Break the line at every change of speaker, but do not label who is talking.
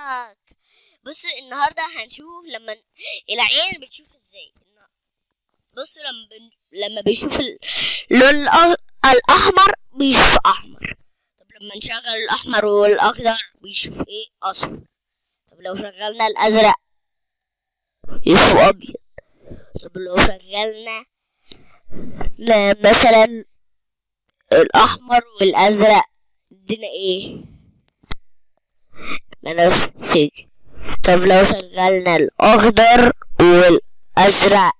ازيك بصوا النهارده هنشوف لما العين بتشوف ازاي بصوا لما بن... لما بيشوف اللون الأ- الاحمر بيشوف احمر طب لما نشغل الاحمر والاخضر بيشوف ايه اصفر طب لو شغلنا الازرق يشوف ابيض طب لو شغلنا ل- مثلا الاحمر والازرق ادينا ايه بنفسجي طب لو شغلنا الاخضر والازرق